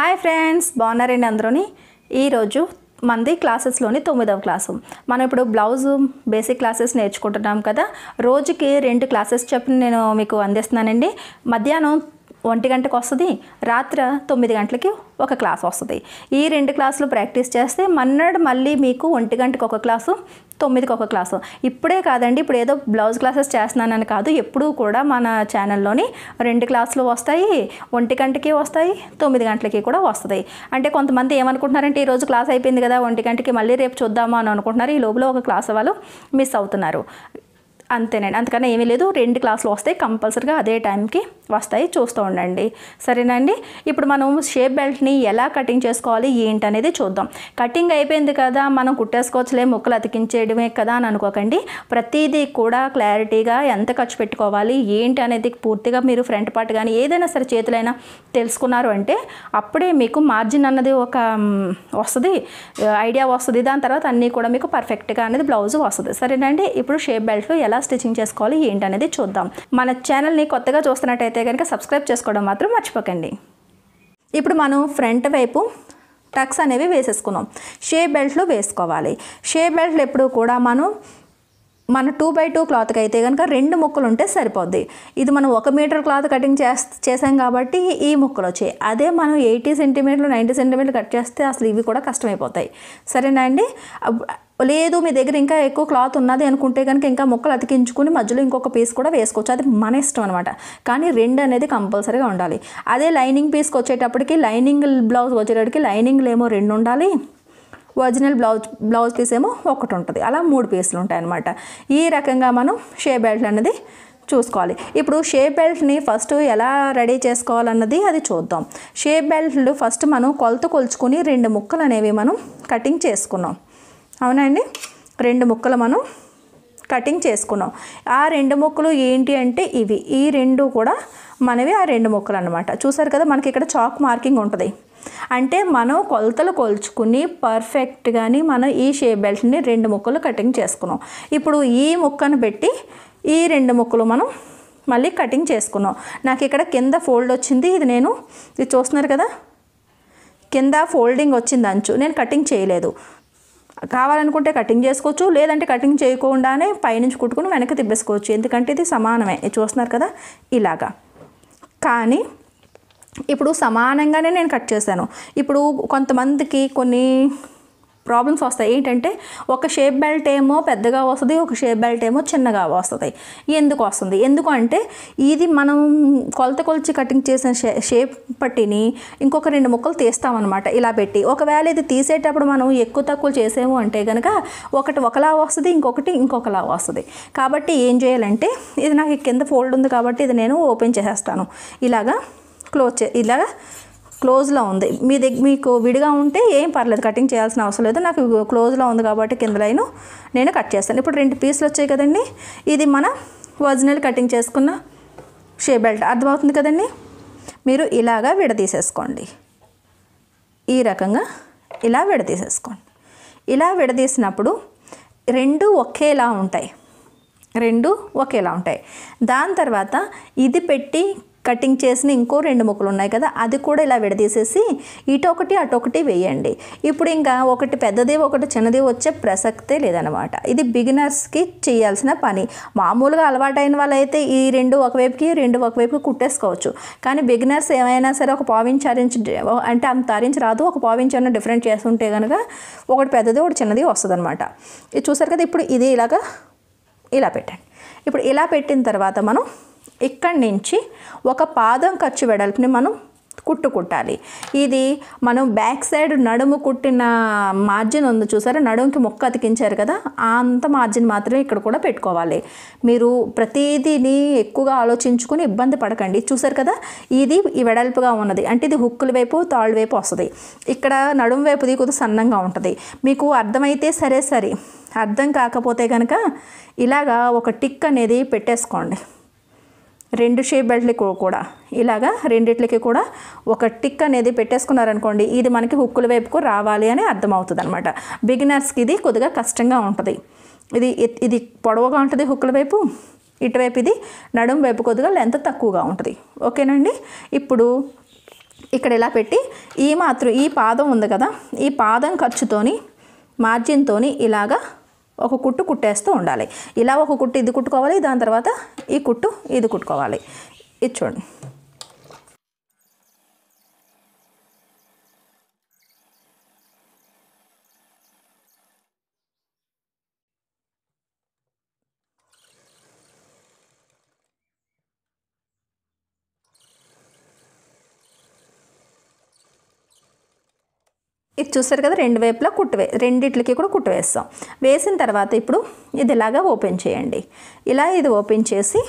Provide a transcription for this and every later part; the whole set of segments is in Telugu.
హాయ్ ఫ్రెండ్స్ బాగున్నారండి అందరూని ఈరోజు మంది క్లాసెస్లోని తొమ్మిదవ క్లాసు మనం ఇప్పుడు బ్లౌజ్ బేసిక్ క్లాసెస్ నేర్చుకుంటున్నాం కదా రోజుకి రెండు క్లాసెస్ చెప్పిన నేను మీకు అందిస్తున్నానండి మధ్యాహ్నం ఒంటి గంటకు వస్తుంది రాత్రి తొమ్మిది గంటలకి ఒక క్లాస్ వస్తుంది ఈ రెండు క్లాసులు ప్రాక్టీస్ చేస్తే మన్నాడు మళ్ళీ మీకు ఒంటి గంటకు ఒక క్లాసు తొమ్మిదికి ఒక క్లాసు ఇప్పుడే కాదండి ఇప్పుడు ఏదో బ్లౌజ్ క్లాసెస్ చేస్తున్నానని కాదు ఎప్పుడూ కూడా మన ఛానల్లోని రెండు క్లాసులు వస్తాయి ఒంటి గంటకి వస్తాయి తొమ్మిది గంటలకి కూడా వస్తాయి అంటే కొంతమంది ఏమనుకుంటున్నారంటే ఈరోజు క్లాస్ అయిపోయింది కదా ఒంటి గంటకి మళ్ళీ రేపు చూద్దామా అని అనుకుంటున్నారు ఈ లోపల ఒక క్లాస్ వాళ్ళు మిస్ అవుతున్నారు అంతేనండి అంతకన్నా ఏమీ లేదు రెండు క్లాసులు వస్తాయి కంపల్సరీగా అదే టైంకి వస్తాయి చూస్తూ ఉండండి సరేనండి ఇప్పుడు మనం షేప్ బెల్ట్ని ఎలా కటింగ్ చేసుకోవాలి ఏంటి అనేది చూద్దాం కటింగ్ అయిపోయింది కదా మనం కుట్టేసుకోవచ్చులే ముక్కలు అతికించేయడమే కదా అని అనుకోకండి ప్రతిదీ కూడా క్లారిటీగా ఎంత ఖర్చు పెట్టుకోవాలి ఏంటి అనేది పూర్తిగా మీరు ఫ్రంట్ పార్ట్ కానీ ఏదైనా సరే చేతులైనా తెలుసుకున్నారు అంటే అప్పుడే మీకు మార్జిన్ అన్నది ఒక మ్, వస్తుంది ఐడియా వస్తుంది దాని తర్వాత అన్నీ కూడా మీకు పర్ఫెక్ట్గా అనేది బ్లౌజ్ వస్తుంది సరేనండి ఇప్పుడు షేప్ బెల్ట్లు ఎలా స్టిచ్చింగ్ చేసుకోవాలి ఏంటి అనేది చూద్దాం మన ఛానల్ని కొత్తగా చూస్తున్నట్టయితే కనుక సబ్స్క్రైబ్ చేసుకోవడం మాత్రం మర్చిపోకండి ఇప్పుడు మనం ఫ్రంట్ వైపు టక్స్ అనేవి వేసేసుకున్నాం షేప్ బెల్ట్లు వేసుకోవాలి షేప్ బెల్ట్లు ఎప్పుడు కూడా మనం మన టూ బై టూ క్లాత్కి అయితే కనుక రెండు ముక్కలు ఉంటే సరిపోద్ది ఇది మనం ఒక మీటర్ క్లాత్ కటింగ్ చేస్ చేసాం కాబట్టి ఈ ముక్కలు వచ్చాయి అదే మనం ఎయిటీ సెంటీమీటర్లు నైంటీ సెంటీమీటర్లు కట్ చేస్తే అసలు ఇవి కూడా కష్టమైపోతాయి సరేనా అండి అబ్- లేదు మీ దగ్గర ఇంకా ఎక్కువ క్లాత్ ఉన్నది అనుకుంటే కనుక ఇంకా ముక్కలు అతికించుకుని మధ్యలో ఇంకొక పీస్ కూడా వేసుకోవచ్చు అది మన ఇష్టం అనమాట కానీ రెండు అనేది కంపల్సరీగా ఉండాలి అదే లైనింగ్ పీస్కి వచ్చేటప్పటికి లైనింగ్ బ్లౌజ్ వచ్చేటప్పటికి లైనింగ్లు ఏమో రెండు ఉండాలి ఒరిజినల్ బ్లౌజ్ బ్లౌజ్ పీస్ ఏమో ఒకటి ఉంటుంది అలా మూడు పీసులు ఉంటాయి అన్నమాట ఈ రకంగా మనం షే బెల్ట్ అనేది చూసుకోవాలి ఇప్పుడు షే బెల్ట్ని ఫస్ట్ ఎలా రెడీ చేసుకోవాలన్నది అది చూద్దాం షే బెల్ట్లు ఫస్ట్ మనం కొలత కొలుచుకుని రెండు ముక్కలు అనేవి మనం కటింగ్ చేసుకున్నాం అవునండి రెండు ముక్కలు మనం కటింగ్ చేసుకున్నాం ఆ రెండు ముక్కలు ఏంటి అంటే ఇవి ఈ రెండు కూడా మనవి ఆ రెండు ముక్కలు అనమాట చూసారు కదా మనకి ఇక్కడ చాక్ మార్కింగ్ ఉంటుంది అంటే మనం కొలతలు కొలుచుకుని పర్ఫెక్ట్గాని మనం ఈ షేప్ బెల్ట్ని రెండు ముక్కలు కటింగ్ చేసుకున్నాం ఇప్పుడు ఈ ముక్కను పెట్టి ఈ రెండు ముక్కలు మనం మళ్ళీ కటింగ్ చేసుకున్నాం నాకు ఇక్కడ కింద ఫోల్డ్ వచ్చింది ఇది నేను ఇది చూస్తున్నారు కదా కింద ఫోల్డింగ్ వచ్చింది అంచు నేను కటింగ్ చేయలేదు కావాలనుకుంటే కటింగ్ చేసుకోవచ్చు లేదంటే కటింగ్ చేయకుండానే పైనుంచి కుట్టుకుని వెనక్కి తిప్పేసుకోవచ్చు ఎందుకంటే ఇది సమానమే ఇది చూస్తున్నారు కదా ఇలాగా కానీ ఇప్పుడు సమానంగానే నేను కట్ చేశాను ఇప్పుడు కొంతమందికి కొన్ని ప్రాబ్లమ్స్ వస్తాయి ఏంటంటే ఒక షేప్ బెల్ట్ ఏమో పెద్దగా వస్తుంది ఒక షేప్ బెల్ట్ ఏమో చిన్నగా వస్తుంది ఎందుకు వస్తుంది ఎందుకు అంటే ఇది మనం కొలత కొలిచి కటింగ్ చేసిన షే షేప్ పట్టిని ఇంకొక రెండు ముక్కలు తీస్తామన్నమాట ఇలా పెట్టి ఒకవేళ ఇది తీసేటప్పుడు మనం ఎక్కువ తక్కువ చేసాము అంటే కనుక ఒకటి ఒకలా వస్తుంది ఇంకొకటి ఇంకొకలా వస్తుంది కాబట్టి ఏం చేయాలంటే ఇది నాకు కింద ఫోల్డ్ ఉంది కాబట్టి ఇది నేను ఓపెన్ చేసేస్తాను ఇలాగా క్లోజ్ చే ఇలాగా క్లోజ్లో ఉంది మీ దగ్గర మీకు విడిగా ఉంటే ఏం పర్లేదు కటింగ్ చేయాల్సిన అవసరం లేదు నాకు క్లోజ్లో ఉంది కాబట్టి కింద లైను నేను కట్ చేస్తాను ఇప్పుడు రెండు పీసులు వచ్చాయి కదండి ఇది మన ఒరిజినల్ కటింగ్ చేసుకున్న షే బెల్ట్ అర్థమవుతుంది కదండి మీరు ఇలాగా విడదీసేసుకోండి ఈ రకంగా ఇలా విడదీసేసుకోండి ఇలా విడదీసినప్పుడు రెండు ఒకేలా ఉంటాయి రెండు ఒకేలా ఉంటాయి దాని తర్వాత ఇది పెట్టి కటింగ్ చేసిన ఇంకో రెండు ముక్కలు ఉన్నాయి కదా అది కూడా ఇలా విడదీసేసి ఇటు ఒకటి అటు ఒకటి వేయండి ఇప్పుడు ఇంకా ఒకటి పెద్దది ఒకటి చిన్నది వచ్చే ప్రసక్తే లేదనమాట ఇది బిగినర్స్కి చేయాల్సిన పని మామూలుగా అలవాటైన వాళ్ళైతే ఈ రెండు ఒకవైపుకి రెండు ఒకవైపుకి కుట్టేసుకోవచ్చు కానీ బిగినర్స్ ఏమైనా సరే ఒక పావించి అరించి అంటే అంత అరించి రాదు ఒక పావించి అన్న డిఫరెంట్ చేస్తుంటే కనుక ఒకటి పెద్దది ఒకటి చిన్నది వస్తుంది అనమాట ఇది చూసారు కదా ఇప్పుడు ఇది ఇలాగా ఇలా పెట్టండి ఇప్పుడు ఇలా పెట్టిన తర్వాత మనం ఇక్కడి నుంచి ఒక పాదం ఖర్చు వెడల్పుని మనం కుట్టు కుట్టాలి ఇది మనం బ్యాక్ సైడ్ నడుము కుట్టిన మార్జిన్ ఉంది చూసారా నడుముకి మొక్క అతికించారు కదా ఆ అంత మార్జిన్ మాత్రమే ఇక్కడ కూడా పెట్టుకోవాలి మీరు ప్రతిదీని ఎక్కువగా ఆలోచించుకుని ఇబ్బంది పడకండి చూసారు కదా ఇది ఈ వెడల్పుగా ఉన్నది అంటే ఇది హుక్కుల వైపు తాళ్ళు వైపు వస్తుంది ఇక్కడ నడుము వైపుది కొద్దిగా సన్నంగా ఉంటుంది మీకు అర్థమైతే సరే సరే అర్థం కాకపోతే కనుక ఇలాగా ఒక టిక్ అనేది పెట్టేసుకోండి రెండు షేప్ బెల్ట్లకి కూడా ఇలాగా రెండిట్లకి కూడా ఒక టిక్ అనేది పెట్టేసుకున్నారనుకోండి ఇది మనకి హుక్కుల వైపుకు రావాలి అని అర్థమవుతుంది అనమాట బిగినర్స్కి ఇది కొద్దిగా కష్టంగా ఉంటుంది ఇది ఇది పొడవుగా ఉంటుంది హుక్కుల వైపు ఇటువైపు ఇది నడుము వైపు కొద్దిగా లెంత్ తక్కువగా ఉంటుంది ఓకేనండి ఇప్పుడు ఇక్కడ ఇలా పెట్టి ఈ మాత్రం ఈ పాదం ఉంది కదా ఈ పాదం ఖర్చుతోని మార్జిన్తోని ఇలాగా ఒక కుట్టు కుట్టేస్తూ ఉండాలి ఇలా ఒక కుట్టు ఇది కుట్టుకోవాలి దాని తర్వాత ఈ కుట్టు ఇది కుట్టుకోవాలి ఇది చూడండి ఇది చూసారు కదా రెండు వైపులా కుట్టు వే రెండిట్లకి కూడా కుట్టు వేస్తాం వేసిన తర్వాత ఇప్పుడు ఇది ఇలాగా ఓపెన్ చేయండి ఇలా ఇది ఓపెన్ చేసి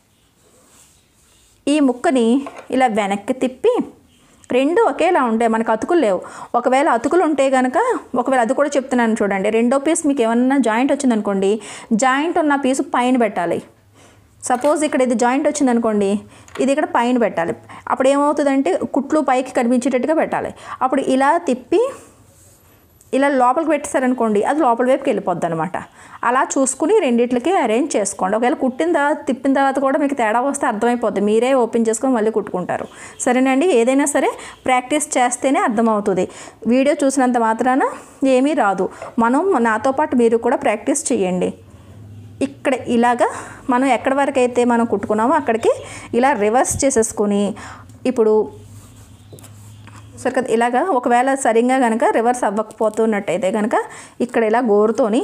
ఈ ముక్కని ఇలా వెనక్కి తిప్పి రెండు ఒకేలా ఉంటాయి మనకు అతుకులు లేవు ఒకవేళ అతుకులు ఉంటే కనుక ఒకవేళ అది కూడా చెప్తున్నాను చూడండి రెండో పీస్ మీకు ఏమన్నా జాయింట్ వచ్చిందనుకోండి జాయింట్ ఉన్న పీసు పైన పెట్టాలి సపోజ్ ఇక్కడ ఇది జాయింట్ వచ్చిందనుకోండి ఇది ఇక్కడ పైన పెట్టాలి అప్పుడు ఏమవుతుందంటే కుట్లు పైకి కనిపించేటట్టుగా పెట్టాలి అప్పుడు ఇలా తిప్పి ఇలా లోపలికి పెట్టేశారనుకోండి అది లోపల వైపుకి వెళ్ళిపోద్ది అనమాట అలా చూసుకుని రెండిట్లకి అరేంజ్ చేసుకోండి ఒకవేళ కుట్టిన తర్వాత తిప్పిన తర్వాత కూడా మీకు తేడా వస్తే అర్థమైపోద్ది మీరే ఓపెన్ చేసుకొని మళ్ళీ కుట్టుకుంటారు సరేనండి ఏదైనా సరే ప్రాక్టీస్ చేస్తేనే అర్థమవుతుంది వీడియో చూసినంత మాత్రాన ఏమీ రాదు మనం నాతో పాటు మీరు కూడా ప్రాక్టీస్ చేయండి ఇక్కడ ఇలాగా మనం ఎక్కడి వరకు అయితే మనం కుట్టుకున్నామో అక్కడికి ఇలా రివర్స్ చేసేసుకొని ఇప్పుడు సరే కదా ఇలాగా ఒకవేళ సరిగ్గా కనుక రివర్స్ అవ్వకపోతున్నట్టయితే కనుక ఇక్కడ ఇలా గోరుతోని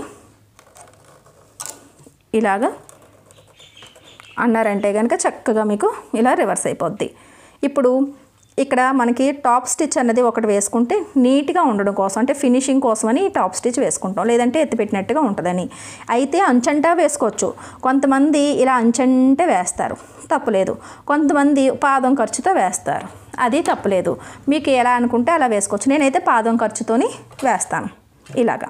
ఇలాగా అన్నారంటే కనుక చక్కగా మీకు ఇలా రివర్స్ అయిపోద్ది ఇప్పుడు ఇక్కడ మనకి టాప్ స్టిచ్ అన్నది ఒకటి వేసుకుంటే నీట్గా ఉండడం కోసం అంటే ఫినిషింగ్ కోసమని టాప్ స్టిచ్ వేసుకుంటాం లేదంటే ఎత్తిపెట్టినట్టుగా ఉంటుందని అయితే అంచంటా వేసుకోవచ్చు కొంతమంది ఇలా అంచంటే వేస్తారు తప్పులేదు కొంతమంది పాదం ఖర్చుతో వేస్తారు అది తప్పులేదు మీకు ఎలా అనుకుంటే అలా వేసుకోవచ్చు నేనైతే పాదం ఖర్చుతోని వేస్తాను ఇలాగా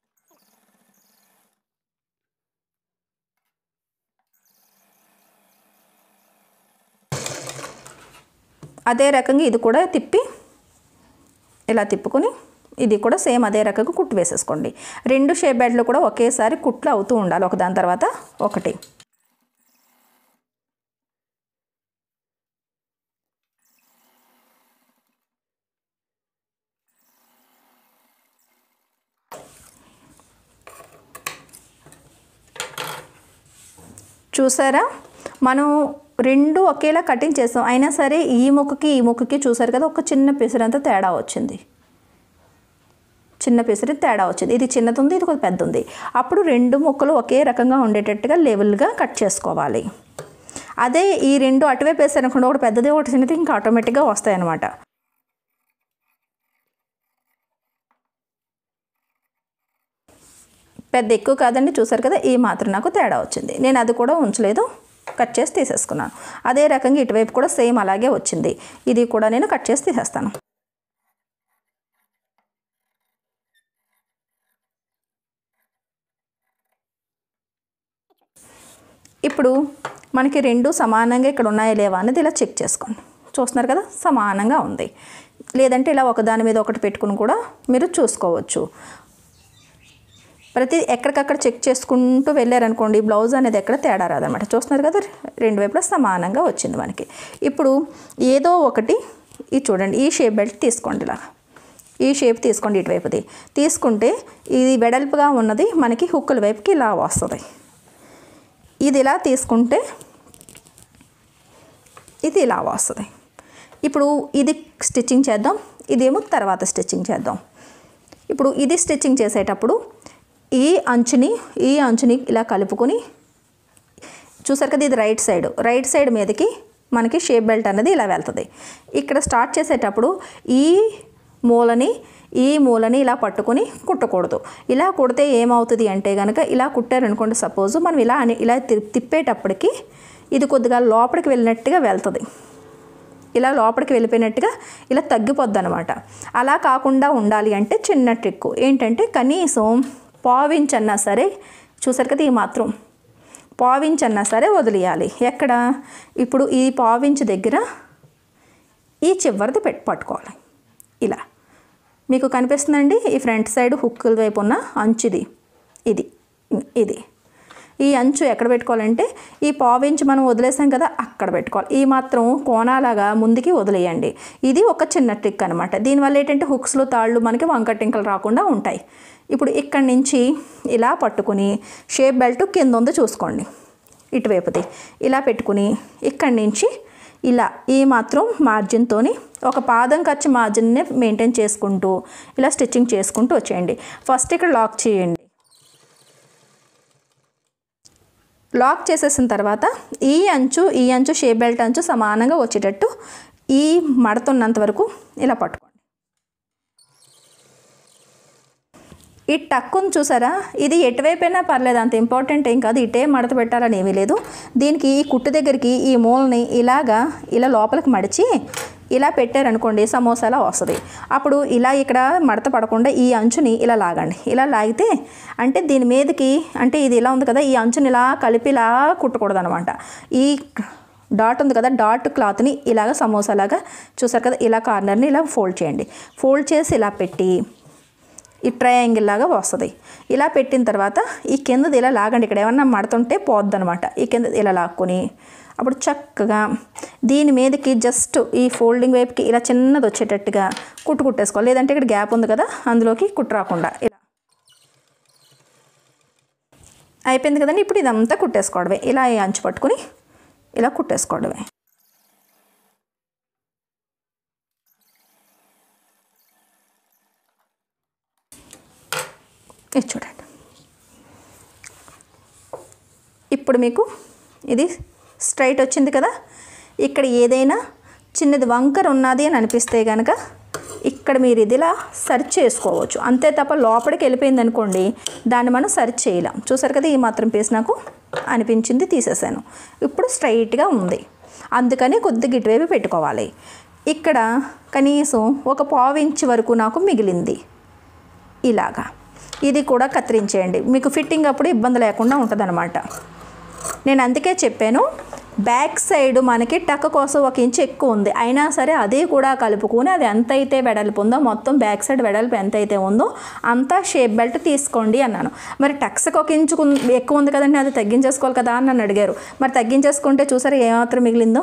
అదే రకంగా ఇది కూడా తిప్పి ఇలా తిప్పుకొని ఇది కూడా సేమ్ అదే రకంగా కుట్టు వేసేసుకోండి రెండు షేప్ బెడ్లు కూడా ఒకేసారి కుట్లు అవుతూ ఉండాలి ఒకదాని తర్వాత ఒకటి చూసారా మనం రెండు ఒకేలా కటింగ్ చేస్తాం అయినా సరే ఈ ముక్కకి ఈ ముక్కకి చూసారు కదా ఒక చిన్న పిసరంతా తేడా వచ్చింది చిన్న పిసరి తేడా వచ్చింది ఇది చిన్నది ఉంది ఇది కొంచెం పెద్ద ఉంది అప్పుడు రెండు ముక్కలు ఒకే రకంగా ఉండేటట్టుగా లెవెల్గా కట్ చేసుకోవాలి అదే ఈ రెండు అటువైపు వేసారనుకోండి ఒకటి పెద్దది ఒకటి చిన్నది ఇంకా ఆటోమేటిక్గా వస్తాయి అన్నమాట పెద్ద ఎక్కువ కాదండి చూసారు కదా ఈ మాత్రం నాకు తేడా వచ్చింది నేను అది కూడా ఉంచలేదు కట్ చేసి తీసేసుకున్నాను అదే రకంగా ఇటువైపు కూడా సేమ్ అలాగే వచ్చింది ఇది కూడా నేను కట్ చేసి తీసేస్తాను ఇప్పుడు మనకి రెండు సమానంగా ఇక్కడ ఉన్నాయా లేవా అనేది ఇలా చెక్ చేసుకోండి చూస్తున్నారు కదా సమానంగా ఉంది లేదంటే ఇలా ఒకదాని మీద ఒకటి పెట్టుకుని కూడా మీరు చూసుకోవచ్చు ప్రతి ఎక్కడికక్కడ చెక్ చేసుకుంటూ వెళ్ళారనుకోండి బ్లౌజ్ అనేది ఎక్కడ తేడా రాదనమాట చూస్తున్నారు కదా రెండు వైపులా సమానంగా వచ్చింది మనకి ఇప్పుడు ఏదో ఒకటి ఇది చూడండి ఈ షేప్ బెల్ట్ తీసుకోండి ఇలా ఈ షేప్ తీసుకోండి ఇటువైపుది తీసుకుంటే ఇది వెడల్పుగా ఉన్నది మనకి హుక్కుల వైపుకి ఇలా వస్తుంది ఇది ఇలా తీసుకుంటే ఇది ఇలా వస్తుంది ఇప్పుడు ఇది స్టిచ్చింగ్ చేద్దాం ఇదేమో తర్వాత స్టిచ్చింగ్ చేద్దాం ఇప్పుడు ఇది స్టిచ్చింగ్ చేసేటప్పుడు ఈ అంచుని ఈ అంచుని ఇలా కలుపుకొని చూసారు కదా ఇది రైట్ సైడ్ రైట్ సైడ్ మీదకి మనకి షేప్ బెల్ట్ అనేది ఇలా వెళ్తుంది ఇక్కడ స్టార్ట్ చేసేటప్పుడు ఈ మూలని ఈ మూలని ఇలా పట్టుకొని కుట్టకూడదు ఇలా కుడితే ఏమవుతుంది అంటే కనుక ఇలా కుట్టారనుకోండి సపోజ్ మనం ఇలా అని ఇలా తి- తిప్పేటప్పటికి ఇది కొద్దిగా లోపలికి వెళ్ళినట్టుగా వెళ్తుంది ఇలా లోపలికి వెళ్ళిపోయినట్టుగా ఇలా తగ్గిపోద్ది అనమాట అలా కాకుండా ఉండాలి అంటే చిన్న ట్రిక్ ఏంటంటే కనీసం పావించ్ అన్నా సరే చూసారు కదా ఈ మాత్రం పావించ్ అన్నా సరే వదిలేయాలి ఎక్కడ ఇప్పుడు ఈ పావించ్ దగ్గర ఈ చివరిది పెట్టి పట్టుకోవాలి ఇలా మీకు కనిపిస్తుందండి ఈ ఫ్రంట్ సైడ్ హుక్కుల వైపు ఉన్న అంచుది ఇది ఇది ఈ అంచు ఎక్కడ పెట్టుకోవాలంటే ఈ పావు ఇంచు మనం వదిలేసాం కదా అక్కడ పెట్టుకోవాలి ఈ మాత్రం కోణాలాగా ముందుకి వదిలేయండి ఇది ఒక చిన్న ట్రిక్ అనమాట దీనివల్ల ఏంటంటే హుక్స్లు తాళ్ళు మనకి వంకటింకలు రాకుండా ఉంటాయి ఇప్పుడు ఇక్కడి నుంచి ఇలా పట్టుకుని షేప్ బెల్ట్ కింద ఉందో చూసుకోండి ఇటువైపుది ఇలా పెట్టుకుని ఇక్కడి నుంచి ఇలా ఈ మాత్రం మార్జిన్తో ఒక పాదం ఖర్చు మార్జిన్ని మెయింటైన్ చేసుకుంటూ ఇలా స్టిచ్చింగ్ చేసుకుంటూ వచ్చేయండి ఫస్ట్ ఇక్కడ లాక్ చేయండి లాక్ చేసేసిన తర్వాత ఈ అంచు ఈ అంచు షేప్ బెల్ట్ అంచు సమానంగా వచ్చేటట్టు ఈ మడతున్నంత వరకు ఇలా పట్టుకోండి ఈ టక్కుని చూసారా ఇది ఎటువైపోయినా పర్లేదు అంత ఇంపార్టెంట్ ఏం కాదు ఇటే మడత పెట్టాలని ఏమీ లేదు దీనికి ఈ కుట్టు దగ్గరికి ఈ మూలని ఇలాగా ఇలా లోపలికి మడిచి ఇలా పెట్టారనుకోండి సమోసాలా వస్తుంది అప్పుడు ఇలా ఇక్కడ మడత పడకుండా ఈ అంచుని ఇలా లాగండి ఇలా లాగితే అంటే దీని మీదకి అంటే ఇది ఇలా ఉంది కదా ఈ అంచుని ఇలా కలిపి ఇలా కుట్టకూడదు అనమాట ఈ డాట్ ఉంది కదా డాట్ క్లాత్ని ఇలాగ సమోసాలాగా చూసారు కదా ఇలా కార్నర్ని ఇలా ఫోల్డ్ చేయండి ఫోల్డ్ చేసి ఇలా పెట్టి ఈ ట్రయాంగిల్ లాగా వస్తుంది ఇలా పెట్టిన తర్వాత ఈ కిందది ఇలా లాగండి ఇక్కడ ఏమన్నా మడుతుంటే పోద్ది అనమాట ఈ కింద ఇలా లాక్కొని అప్పుడు చక్కగా దీని మీదకి జస్ట్ ఈ ఫోల్డింగ్ వైపుకి ఇలా చిన్నది వచ్చేటట్టుగా కుట్టు కుట్టేసుకోవాలి లేదంటే ఇక్కడ గ్యాప్ ఉంది కదా అందులోకి కుట్టు రాకుండా ఇలా అయిపోయింది కదండి ఇప్పుడు ఇదంతా కుట్టేసుకోవడమే ఇలా ఈ అంచు పట్టుకుని ఇలా కుట్టేసుకోవడమే ఇది చూడండి ఇప్పుడు మీకు ఇది స్ట్రైట్ వచ్చింది కదా ఇక్కడ ఏదైనా చిన్నది వంకర ఉన్నది అని అనిపిస్తే కనుక ఇక్కడ మీరు ఇదిలా సెర్చ్ చేసుకోవచ్చు అంతే తప్ప లోపలికి వెళ్ళిపోయింది అనుకోండి దాన్ని మనం సెర్చ్ చేయలేం చూసారు కదా ఈ మాత్రం పీస్ నాకు అనిపించింది తీసేసాను ఇప్పుడు స్ట్రైట్గా ఉంది అందుకని కొద్దిగా ఇటువైపు పెట్టుకోవాలి ఇక్కడ కనీసం ఒక పావు ఇంచ్ వరకు నాకు మిగిలింది ఇలాగా ఇది కూడా కత్తిరించేయండి మీకు ఫిట్టింగ్ అప్పుడు ఇబ్బంది లేకుండా ఉంటుందన్నమాట నేను అందుకే చెప్పాను బ్యాక్ సైడ్ మనకి టక్ కోసం ఒక ఇంచు ఎక్కువ ఉంది అయినా సరే అది కూడా కలుపుకొని అది ఎంత అయితే వెడల్పు ఉందో మొత్తం బ్యాక్ సైడ్ వెడల్పు ఎంత అయితే ఉందో అంతా షేప్ బెల్ట్ తీసుకోండి అన్నాను మరి టక్స్కి ఒక ఇంచు ఉం- ఎక్కువ ఉంది కదండి అది తగ్గించేసుకోవాలి కదా అని నన్ను అడిగారు మరి తగ్గించేసుకుంటే చూసారా ఏమాత్రం మిగిలిందో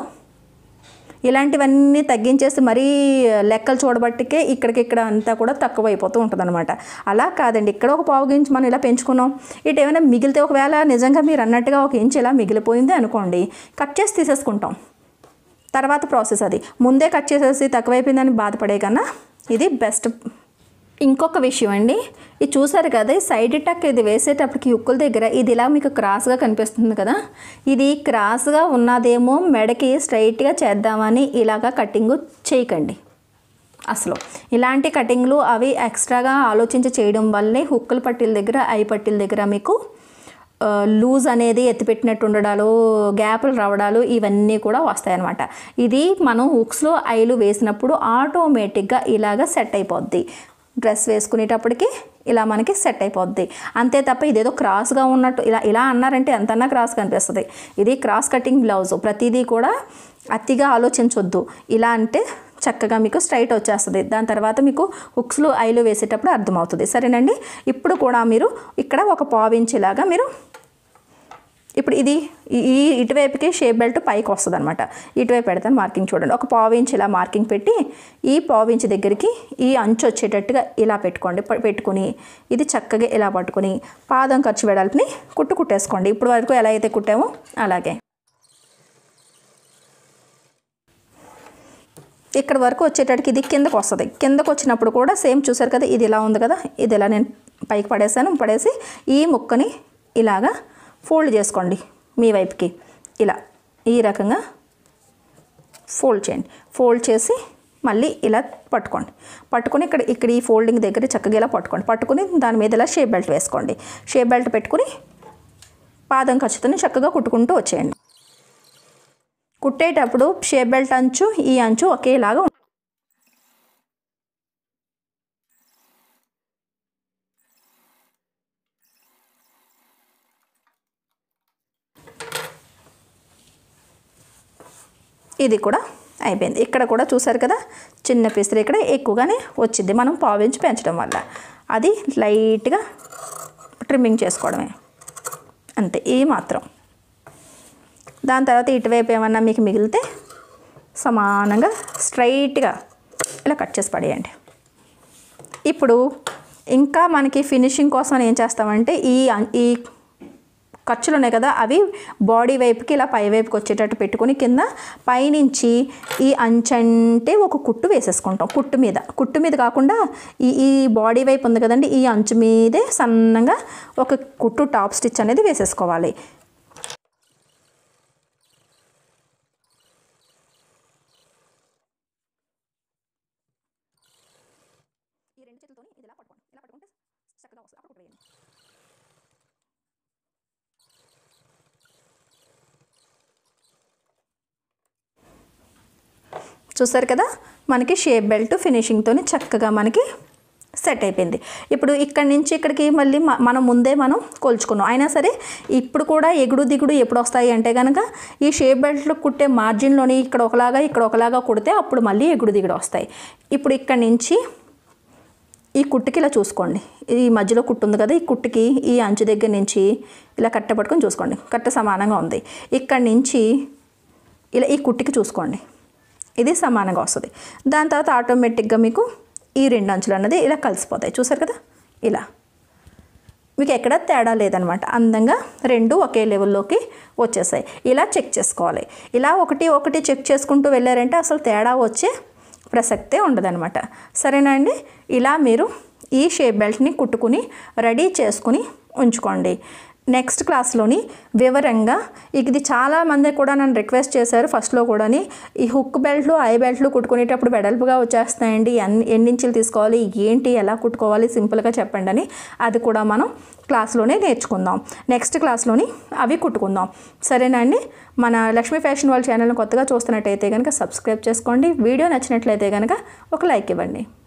ఇలాంటివన్నీ తగ్గించేసి మరీ లెక్కలు చూడబట్టికే ఇక్కడికి ఇక్కడ అంతా కూడా తక్కువ అయిపోతూ ఉంటుంది అలా కాదండి ఇక్కడ ఒక పావు ఇంచు మనం ఇలా పెంచుకున్నాం ఇటు ఏమైనా మిగిలితే ఒకవేళ నిజంగా మీరు అన్నట్టుగా ఒక ఇంచు ఇలా మిగిలిపోయింది అనుకోండి కట్ చేసి తీసేసుకుంటాం తర్వాత ప్రాసెస్ అది ముందే కట్ చేసేసి తక్కువైపోయిందని బాధపడే కన్నా ఇది బెస్ట్ ఇంకొక విషయం అండి ఇది చూసారు కదా ఈ సైడ్ టక్ ఇది వేసేటప్పటికి ఉక్కుల దగ్గర ఇది ఇలా మీకు క్రాస్గా కనిపిస్తుంది కదా ఇది క్రాస్గా ఉన్నదేమో మెడకి స్ట్రైట్గా చేద్దామని ఇలాగా కటింగ్ చేయకండి అసలు ఇలాంటి కటింగ్లు అవి ఎక్స్ట్రాగా ఆలోచించి చేయడం వల్లే హుక్కుల పట్టీల దగ్గర ఐ పట్టీల దగ్గర మీకు ఆ, లూజ్ అనేది ఎత్తిపెట్టినట్టు ఉండడాలు గ్యాపులు రావడాలు ఇవన్నీ కూడా వస్తాయన్నమాట ఇది మనం హుక్స్లో ఐలు వేసినప్పుడు ఆటోమేటిక్గా ఇలాగ సెట్ అయిపోద్ది డ్రెస్ వేసుకునేటప్పటికి ఇలా మనకి సెట్ అయిపోద్ది అంతే తప్ప ఇదేదో క్రాస్గా ఉన్నట్టు ఇలా ఇలా అన్నారంటే ఎంతన్నా క్రాస్ కనిపిస్తుంది ఇది క్రాస్ కటింగ్ బ్లౌజ్ ప్రతిదీ కూడా అతిగా ఆలోచించొద్దు ఇలా అంటే చక్కగా మీకు స్ట్రైట్ వచ్చేస్తుంది దాని తర్వాత మీకు హుక్స్లు ఐలు వేసేటప్పుడు అర్థమవుతుంది సరేనండి ఇప్పుడు కూడా మీరు ఇక్కడ ఒక పావించేలాగా మీరు ఇప్పుడు ఇది ఈ ఈ ఇటువైపుకి షేప్ బెల్ట్ పైకి వస్తుంది అనమాట ఇటువైపు పెడతాను మార్కింగ్ చూడండి ఒక పావు ఇంచ్ ఇలా మార్కింగ్ పెట్టి ఈ పావు ఇంచ్ దగ్గరికి ఈ అంచు వచ్చేటట్టుగా ఇలా పెట్టుకోండి ప- పెట్టుకుని ఇది చక్కగా ఇలా పట్టుకుని పాదం ఖర్చు వెడల్పుని కుట్టు కుట్టేసుకోండి ఇప్పుడు వరకు ఎలా అయితే కుట్టామో అలాగే ఇక్కడ వరకు వచ్చేటట్టుకి ఇది కిందకు వస్తుంది కిందకు వచ్చినప్పుడు కూడా సేమ్ చూసారు కదా ఇది ఇలా ఉంది కదా ఇది ఇలా నేను పైకి పడేసాను పడేసి ఈ ముక్కని ఇలాగా ఫోల్డ్ చేసుకోండి మీ వైపుకి ఇలా ఈ రకంగా ఫోల్డ్ చేయండి ఫోల్డ్ చేసి మళ్ళీ ఇలా పట్టుకోండి పట్టుకొని ఇక్కడ ఇక్కడ ఈ ఫోల్డింగ్ దగ్గర చక్కగా ఇలా పట్టుకోండి పట్టుకుని దాని మీద ఇలా షేప్ బెల్ట్ వేసుకోండి షేప్ బెల్ట్ పెట్టుకుని పాదం ఖర్చుతో చక్కగా కుట్టుకుంటూ వచ్చేయండి కుట్టేటప్పుడు షేప్ బెల్ట్ అంచు ఈ అంచు ఒకేలాగా ఉంటుంది. ఇది కూడా అయిపోయింది ఇక్కడ కూడా చూసారు కదా చిన్న పిసిరి ఇక్కడ ఎక్కువగానే వచ్చింది మనం పావించి పెంచడం వల్ల అది లైట్గా ట్రిమ్మింగ్ చేసుకోవడమే అంతే ఈ మాత్రం దాని తర్వాత ఇటువైపు ఏమన్నా మీకు మిగిలితే సమానంగా స్ట్రైట్గా ఇలా కట్ చేసి పడేయండి ఇప్పుడు ఇంకా మనకి ఫినిషింగ్ కోసం ఏం చేస్తామంటే ఈ ఈ ఖర్చులు ఉన్నాయి కదా అవి బాడీ వైపుకి ఇలా పై వైపుకి వచ్చేటట్టు పెట్టుకుని కింద పైనుంచి ఈ అంచంటే ఒక కుట్టు వేసేసుకుంటాం కుట్టు మీద కుట్టు మీద కాకుండా ఈ ఈ బాడీ వైపు ఉంది కదండి ఈ అంచు మీదే సన్నగా ఒక కుట్టు టాప్ స్టిచ్ అనేది వేసేసుకోవాలి ఈ రెండు చేతులతోని ఇది ఇలా పట్టుకోండి ఇలా పట్టుకుంటే చక్కగా వస్తుంది అప్పుడు వేయండి చూసారు కదా మనకి షేప్ బెల్ట్ ఫినిషింగ్తో చక్కగా మనకి సెట్ అయిపోయింది ఇప్పుడు ఇక్కడి నుంచి ఇక్కడికి మళ్ళీ మ- మనం ముందే మనం కొలుచుకున్నాం అయినా సరే ఇప్పుడు కూడా ఎగుడు దిగుడు ఎప్పుడు వస్తాయి అంటే కనుక ఈ షేప్ బెల్ట్లు కుట్టే మార్జిన్లోని ఇక్కడ ఒకలాగా ఇక్కడ ఒకలాగా కుడితే అప్పుడు మళ్ళీ ఎగుడు దిగుడు వస్తాయి ఇప్పుడు ఇక్కడి నుంచి ఈ కుట్టుకి ఇలా చూసుకోండి ఈ మధ్యలో కుట్టు ఉంది కదా ఈ కుట్టుకి ఈ అంచు దగ్గర నుంచి ఇలా కట్ట పట్టుకొని చూసుకోండి కట్ట సమానంగా ఉంది ఇక్కడి నుంచి ఇలా ఈ కుట్టుకి చూసుకోండి ఇది సమానంగా వస్తుంది దాని తర్వాత ఆటోమేటిక్గా మీకు ఈ రెండు అంచులు అన్నది ఇలా కలిసిపోతాయి చూసారు కదా ఇలా మీకు ఎక్కడ తేడా లేదనమాట అందంగా రెండు ఒకే లెవెల్లోకి వచ్చేసాయి ఇలా చెక్ చేసుకోవాలి ఇలా ఒకటి ఒకటి చెక్ చేసుకుంటూ వెళ్ళారంటే అసలు తేడా వచ్చే ప్రసక్తే ఉండదనమాట సరేనా అండి ఇలా మీరు ఈ షేప్ బెల్ట్ని కుట్టుకుని రెడీ చేసుకుని ఉంచుకోండి నెక్స్ట్ క్లాస్లోని వివరంగా ఇది చాలా మంది కూడా నన్ను రిక్వెస్ట్ చేశారు ఫస్ట్లో కూడాని ఈ హుక్ బెల్ట్లు ఐ బెల్ట్లు కుట్టుకునేటప్పుడు వెడల్పుగా వచ్చేస్తాయండి ఎన్ని ఎన్ని ఇంచులు తీసుకోవాలి ఏంటి ఎలా కుట్టుకోవాలి సింపుల్గా చెప్పండి అని అది కూడా మనం క్లాస్లోనే నేర్చుకుందాం నెక్స్ట్ క్లాస్లోని అవి కుట్టుకుందాం సరేనా అండి మన లక్ష్మీ ఫ్యాషన్ వాళ్ళ ఛానల్ని కొత్తగా చూస్తున్నట్టయితే కనుక సబ్స్క్రైబ్ చేసుకోండి వీడియో నచ్చినట్లయితే కనుక ఒక లైక్ ఇవ్వండి